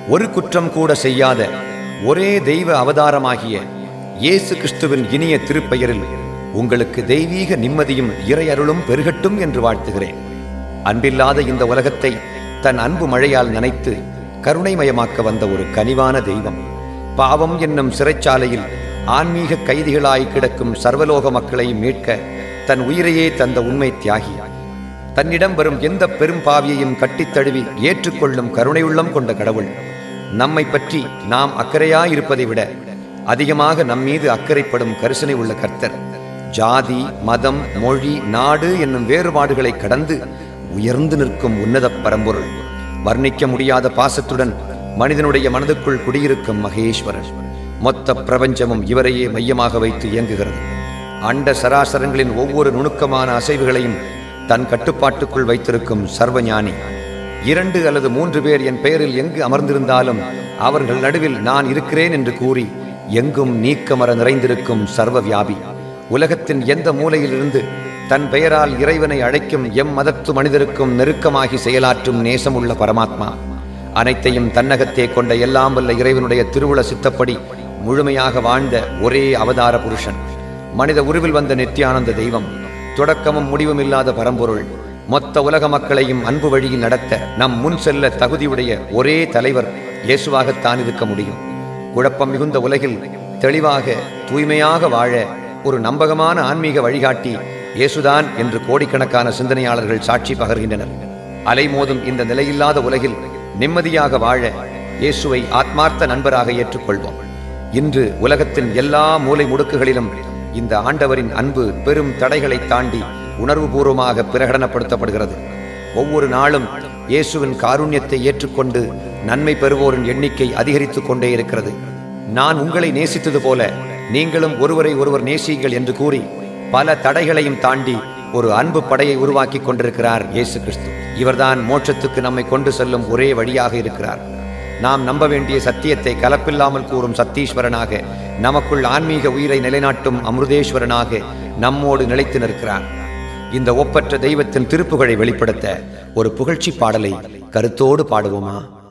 ஒரு குற்றம் கூட செய்யாத ஒரே தெய்வ அவதாரமாகிய இயேசு கிறிஸ்துவின் இனிய திருப்பெயரில் உங்களுக்கு தெய்வீக நிம்மதியும் இறையருளும் பெருகட்டும் என்று வாழ்த்துகிறேன் அன்பில்லாத இந்த உலகத்தை தன் அன்பு மழையால் நனைத்து கருணைமயமாக்க வந்த ஒரு கனிவான தெய்வம் பாவம் என்னும் சிறைச்சாலையில் ஆன்மீக கைதிகளாய் கிடக்கும் சர்வலோக மக்களை மீட்க தன் உயிரையே தந்த உண்மை தியாகி தன்னிடம் வரும் எந்த பெரும் பாவியையும் கட்டித் தழுவி ஏற்றுக்கொள்ளும் கருணையுள்ளம் கொண்ட கடவுள் நம்மை பற்றி நாம் அக்கறையாயிருப்பதை விட அதிகமாக நம்மீது அக்கறைப்படும் கரிசனை உள்ள கர்த்தர் ஜாதி மதம் மொழி நாடு என்னும் வேறுபாடுகளை கடந்து உயர்ந்து நிற்கும் உன்னத பரம்பொருள் வர்ணிக்க முடியாத பாசத்துடன் மனிதனுடைய மனதுக்குள் குடியிருக்கும் மகேஸ்வரர் மொத்த பிரபஞ்சமும் இவரையே மையமாக வைத்து இயங்குகிறது அண்ட சராசரங்களின் ஒவ்வொரு நுணுக்கமான அசைவுகளையும் தன் கட்டுப்பாட்டுக்குள் வைத்திருக்கும் சர்வஞானி இரண்டு அல்லது மூன்று பேர் என் பெயரில் எங்கு அமர்ந்திருந்தாலும் அவர்கள் நடுவில் நான் இருக்கிறேன் என்று கூறி எங்கும் நீக்கமர நிறைந்திருக்கும் சர்வ வியாபி உலகத்தின் எந்த மூலையிலிருந்து தன் பெயரால் இறைவனை அழைக்கும் எம் மதத்து மனிதருக்கும் நெருக்கமாகி செயலாற்றும் நேசமுள்ள பரமாத்மா அனைத்தையும் தன்னகத்தே கொண்ட எல்லாம் வல்ல இறைவனுடைய திருவுள சித்தப்படி முழுமையாக வாழ்ந்த ஒரே அவதார புருஷன் மனித உருவில் வந்த நித்யானந்த தெய்வம் தொடக்கமும் முடிவும் இல்லாத பரம்பொருள் மொத்த உலக மக்களையும் அன்பு வழியில் நடத்த நம் முன் செல்ல தகுதியுடைய ஒரே தலைவர் இயேசுவாகத்தான் இருக்க முடியும் குழப்பம் மிகுந்த உலகில் தெளிவாக தூய்மையாக வாழ ஒரு நம்பகமான ஆன்மீக வழிகாட்டி இயேசுதான் என்று கோடிக்கணக்கான சிந்தனையாளர்கள் சாட்சி பகர்கின்றனர் அலைமோதும் இந்த நிலையில்லாத உலகில் நிம்மதியாக வாழ இயேசுவை ஆத்மார்த்த நண்பராக ஏற்றுக்கொள்வோம் இன்று உலகத்தின் எல்லா மூலை முடுக்குகளிலும் இந்த ஆண்டவரின் அன்பு பெரும் தடைகளை தாண்டி உணர்வுபூர்வமாக பிரகடனப்படுத்தப்படுகிறது ஒவ்வொரு நாளும் இயேசுவின் காருண்யத்தை ஏற்றுக்கொண்டு நன்மை பெறுவோரின் எண்ணிக்கை அதிகரித்துக் கொண்டே இருக்கிறது நான் உங்களை நேசித்தது போல நீங்களும் ஒருவரை ஒருவர் நேசியுங்கள் என்று கூறி பல தடைகளையும் தாண்டி ஒரு அன்பு படையை உருவாக்கி கொண்டிருக்கிறார் இயேசு கிறிஸ்து இவர்தான் மோட்சத்துக்கு நம்மை கொண்டு செல்லும் ஒரே வழியாக இருக்கிறார் நாம் நம்ப வேண்டிய சத்தியத்தை கலப்பில்லாமல் கூறும் சத்தீஸ்வரனாக நமக்குள் ஆன்மீக உயிரை நிலைநாட்டும் அமிர்தேஸ்வரனாக நம்மோடு நிலைத்து நிற்கிறார் இந்த ஒப்பற்ற தெய்வத்தின் திருப்புகழை வெளிப்படுத்த ஒரு புகழ்ச்சி பாடலை கருத்தோடு பாடுவோமா